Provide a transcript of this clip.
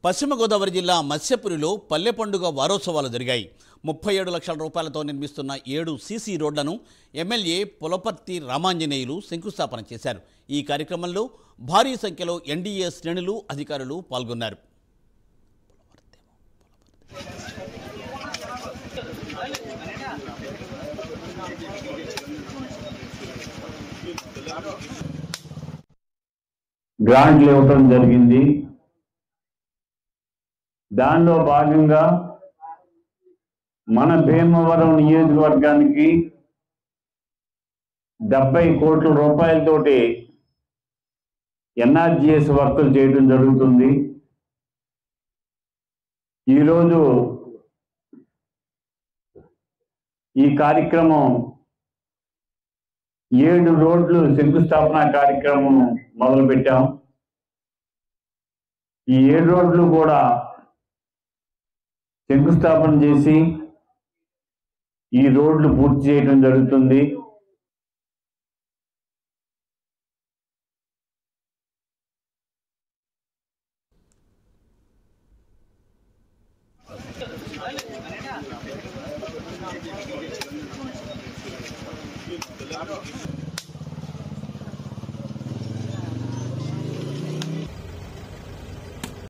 పశ్చిమ గోదావరి జిల్లా మత్స్యపురిలో పల్లె పండుగ వారోత్సవాలు జరిగాయి ముప్పై ఏడు లక్షల రూపాయలతో నిర్మిస్తున్న ఏడు సీసీ రోడ్లను ఎమ్మెల్యే పులపర్తి రామాంజనేయులు శంకుస్థాపన చేశారు ఈ కార్యక్రమంలో భారీ సంఖ్యలో ఎన్డీఏ శ్రేణులు అధికారులు పాల్గొన్నారు గ్రాంట్లు ఇవ్వటం జరిగింది దానిలో భాగంగా మన భీమవరం నియోజకవర్గానికి డెబ్బై కోట్ల రూపాయలతోటి ఎన్ఆర్జిఎస్ వర్కులు చేయడం జరుగుతుంది ఈరోజు ఈ కార్యక్రమం ఏడు రోడ్లు శంకుస్థాపన కార్యక్రమం మొదలుపెట్టాం ఈ ఏడు రోడ్లు కూడా శంకుస్థాపన చేసి ఈ రోడ్లు పూర్తి చేయడం జరుగుతుంది